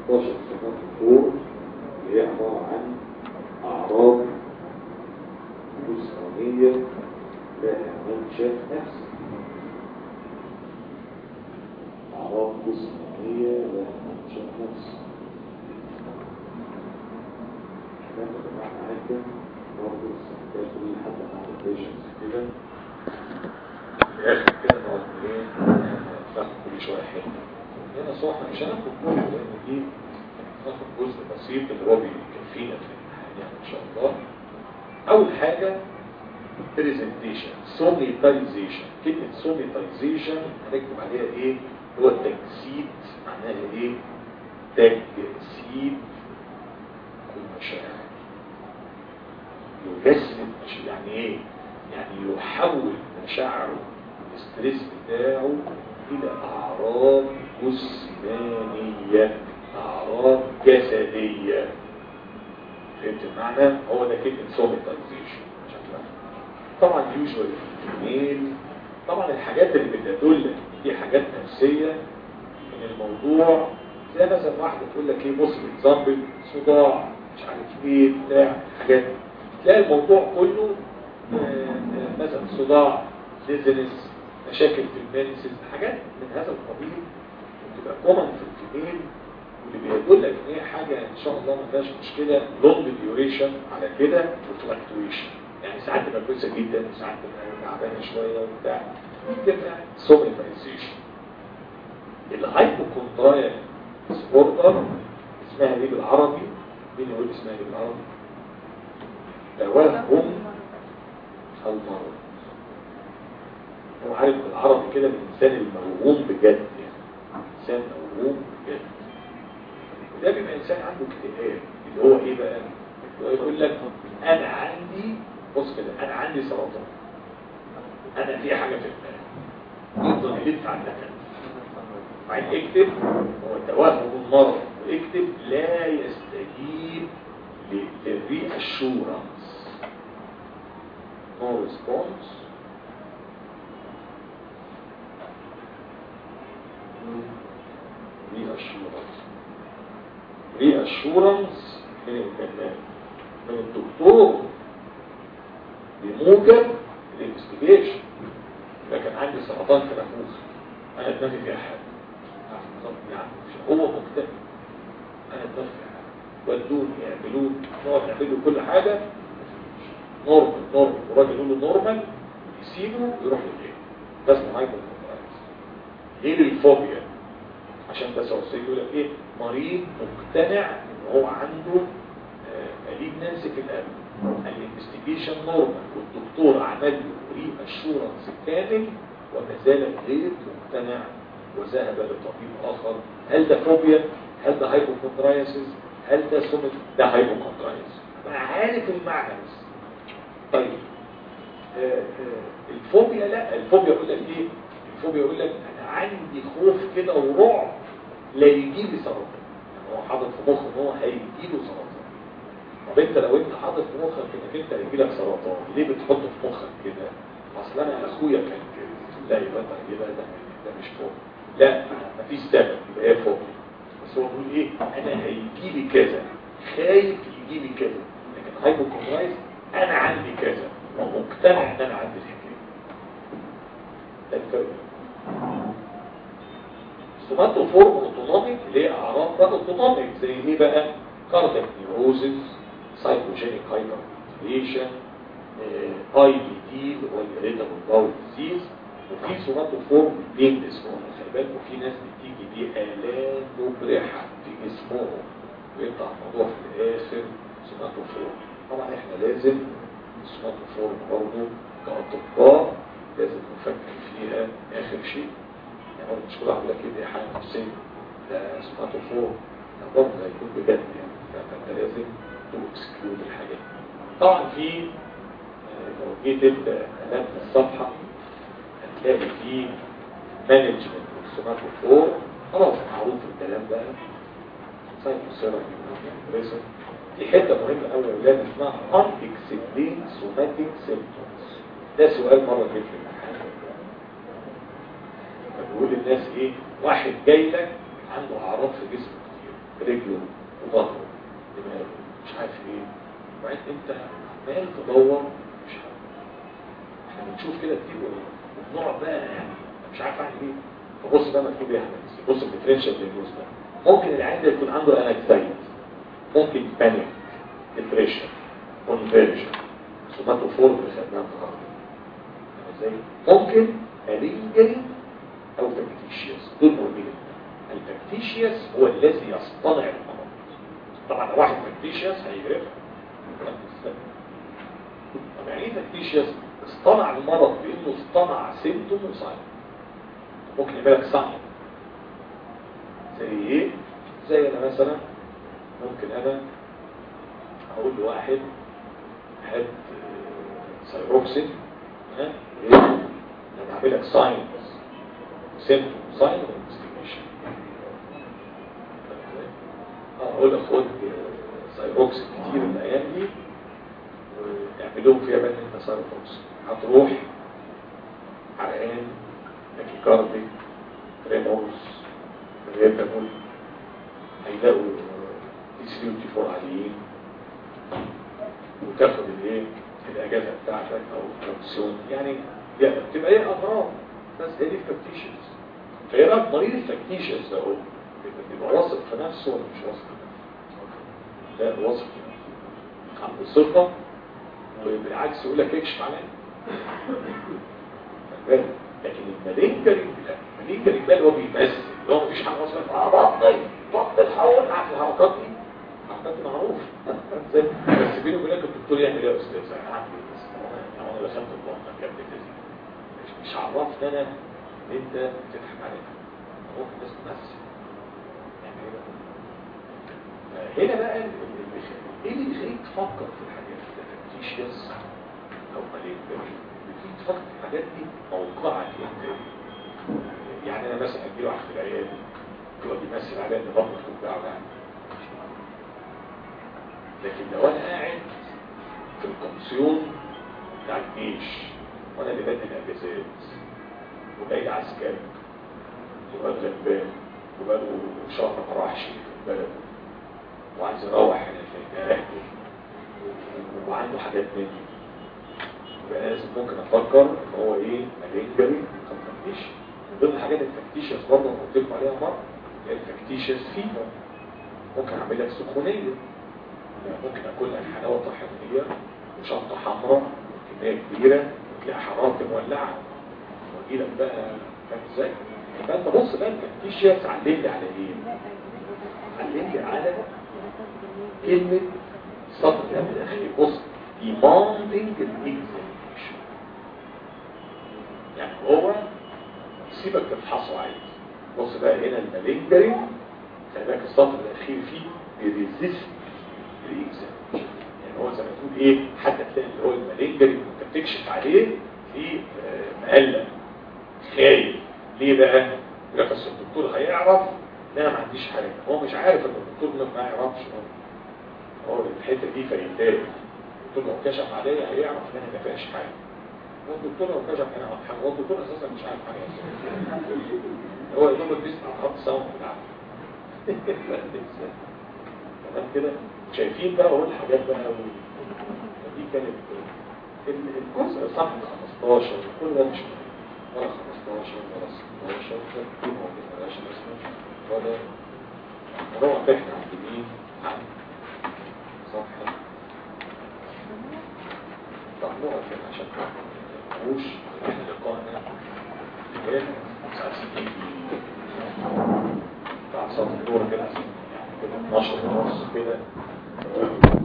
13 صفات الفور اللي هي عبارة عن أعراض جسمانية لها منشأ نفسي أعراض جسمانية لها منشأ نفسي كان بمعنى عادة برضه السنتات كل حد مع البيشنس كده في الآخر كده نقعد ايه ناخد كل شوية حلو هنا صح مش هناخد كله لأن دي ناخد جزء بسيط اللي هو بيكفينا في الامتحان يعني إن شاء الله أول حاجة presentation somatization كلمة somatization هنكتب عليها ايه هو التجسيد معناها ايه تجسيد المشاعر يجسد يعني ايه يعني يحول مشاعره الاستريس بتاعه الى اعراض جسمانية اعراض جسدية فهمت المعنى هو ده كلمة سوميتايزيشن طبعا يوجوال ميل طبعا الحاجات اللي بتدل دي حاجات نفسية من الموضوع زي مثلا واحدة تقول لك ايه بص اكزامبل صداع مش عارف ايه بتاع حاجات تلاقي الموضوع كله آه، آه، مثلا صداع ديزنس مشاكل في المنسز حاجات من هذا القبيل بتبقى كومن في الفيميل واللي بيقول لك ان هي حاجه ان شاء الله ما فيهاش مشكله لونج ديوريشن على كده وفلكتويشن يعني ساعات تبقى كويسه جدا وساعات تبقى تعبانه شويه وبتاع تبقى سوميتايزيشن الهايبوكوندرايا ديسوردر اسمها ايه بالعربي مين يقول اسمها ايه بالعربي توهم المرض هو عارف بالعربي كده الانسان الموهوم بجد يعني انسان موهوم بجد وده بيبقى انسان عنده اكتئاب اللي هو ايه بقى اللي هو يقول لك انا عندي بص كده انا عندي سرطان انا في حاجه في دماغي يفضل يلف على النكد وبعدين اكتب هو توهم المرض واكتب لا يستجيب للري اشورنس no response reassurance reassurance من الكلام من الدكتور بموجب الانفستيجيشن ده كان عندي سرطان في النافوخ انا دماغي فيها حاجه يعني هو مكتئب انا دماغي فيها حاجه ودوني يعملوني نقعد نعمل له كل حاجه نورمال نورمال والراجل يقول له نورمال يسيبه يروح للغير ده اسمه هايبر غير الفوبيا عشان بس هو يقول لك ايه مريض مقتنع ان هو عنده مالجنسي في القلب الانفستيجيشن نورمال والدكتور عمل له ري اشورنس كامل وما زال غير مقتنع وذهب لطبيب اخر هل ده فوبيا هل ده هايبوكوندرايسيس هل ده سومت ده هايبوكوندرايسيس انا عارف المعنى بس طيب آه آه الفوبيا لا الفوبيا يقول لك ايه الفوبيا يقول لك انا عندي خوف كده ورعب لا يجي لي سرطان يعني هو حاطط في مخه ان هو هيجي له سرطان طب انت لو انت حاطط في مخك انك انت هيجي لك سرطان ليه بتحط في مخك كده اصل انا اخويا كان كده لا يبقى ده يبقى ده ده مش فوبيا لا مفيش سبب يبقى هي فوبيا بس هو بيقول ايه انا هيجي لي كذا خايف يجي لي كذا لكن هايبوكوندرايز انا عندي كذا ومقتنع ان انا عندي الحكايه ده الفرق سوماتوفورم اوتونوميك اللي هي اعراض بقى اوتونوميك زي ايه بقى كاردياك نيوروزيس سايكوجينيك هايبرتنشن اي بي دي اللي هو الريتابل باول ديزيز وفي سوماتوفورم بين ديسوردر خلي بالك وفي ناس بتيجي بآلام مبرحه في جسمهم ويطلع الموضوع في الاخر سوماتوفورم طبعا احنا لازم السوماتوفورم برضه كاطباء لازم نفكر فيها اخر شيء يعني برضه مش كل واحد يقول لك ايه دي حاجه نفسيه ده سوماتوفورم ده برضه هيكون بجد يعني فانت لازم تو اكسكلود الحاجات طبعا في لو جيت انت قلبت الصفحه هتلاقي في مانجمنت والسوماتوفور خلاص معروف الكلام ده سايكوسيرابي ريسن دي حته مهمه قوي يا اولاد اسمها unexplained somatic symptoms ده سؤال مره جه في الامتحان بقول للناس ايه واحد جاي لك عنده اعراض في جسمه كتير رجله وظهره دماغه مش عارف ايه وبعدين انت عمال تدور مش عارف احنا بنشوف كده كتير وبنقعد بقى يعني مش عارف اعمل ايه فبص بقى مكتوب ايه يا احمد بص الديفرنشال ديجنوز ده ممكن العيان ده يكون عنده انكزايتي ممكن بانيك ديبريشن كونفيرجن سوماتوفور اللي خدناها في ازاي ممكن الينجري او تكتيشيوس دول مهمين التكتيشيوس هو الذي يصطنع المرض طبعا لو واحد تكتيشيوس هيجربها طب يعني ايه تكتيشيوس اصطنع المرض بانه اصطنع سيمتوم وساين ممكن يبقى لك ساين زي ايه زي انا مثلا ممكن انا اقول لواحد هات سايروكسين ها ايه انا هعمل لك ساين سيمتوم ساين وانفستيجيشن اقول لك خد سايروكسين كتير الايام دي ويعملوهم فيها بقى انت سايروكسين هتروح عرقان تاكيكاردي ريمورس ريبامول هيلاقوا دي 3 و 4 عاليين وتاخد الايه الاجازه بتاعتك او الكونسيون يعني يعني بتبقى ايه اغراض بس هي دي التكتيشنز فهي بقى مريض التكتيشنز ده هو بيبقى واثق في نفسه ولا مش واثق في نفسه لا واثق في نفسه عنده ثقه وبالعكس يقول لك اكشف عليا لكن المالينجري لا المالينجري ده اللي هو بيمثل اللي هو مفيش حاجه اصلا اه بطل بطل حاول عارف الحركات دي حركات معروف بس بيني وبينك الدكتور يعمل ايه يا استاذ انا عارف ايه بس انا دخلت البطن كام مش مش عرفت انا ان انت بتضحك عليا هو الناس نفسي يعني ايه بقى هنا بقى ايه اللي بيخليك تفكر في الحاجات دي تفتيشيس او مالينجري بتيجي تفكر في الحاجات دي موقعك انت يعني انا مثلا ادي واحد في العياده يقعد يمثل عليا ان بطنك توجعه لكن لو انا قاعد في الكونسيون بتاع الجيش وانا اللي بدي الاجازات وجاي عسكري وبقى غلبان وبقاله شهر ما راحش في البلد وعايز يروح هنا في اهله وعنده حاجات مني يبقى لازم ممكن افكر ان هو ايه مالينجري تفتيش من ضمن الحاجات التفتيشس برضه انا قلت لكم عليها مره هي التفتيشس فيها ممكن اعمل لك سخونيه ممكن اكل لك حلاوه طحينيه وشنطه حمراء كميه كبيره وتلاقي حراره مولعه واجي لك بقى فاهم ازاي؟ يبقى انت بص بقى التفتيشس علمني على ايه؟ علمني على كلمه السطر ده من الاخير بص demanding examination يعني هو سيبك تفحصه عايز بص بقى هنا المالينجري خلي بالك السطر الاخير فيه بيريزيست الاكزامينشن يعني هو زي ما تقول ايه حتى تلاقي اللي هو المالينجري وانت بتكشف عليه في مقلق خايف ليه بقى؟ يقول بس الدكتور هيعرف لا ما عنديش حاجه هو مش عارف ان الدكتور ما يعرفش هو الحته دي فايتاه الدكتور لو كشف عليا هيعرف ان انا ما فيهاش حاجه هو الدكتور لو كشف انا عارف حاجه هو الدكتور اساسا مش عارف حاجه هو يا دوب بيسمع خط ساوند بتاعته تمام كده شايفين بقى اهو الحاجات بقى دي كانت الجزء صح 15 كل ده مش ولا 15 ولا 16 ده ما بلاش اسمه ولا نروح تحت عند مين عند صفحه طب نقعد كده عشان نعوش احنا لقائنا ايه ساعة ستين بتاع صوت الدور كده يعني كده 12 ونص كده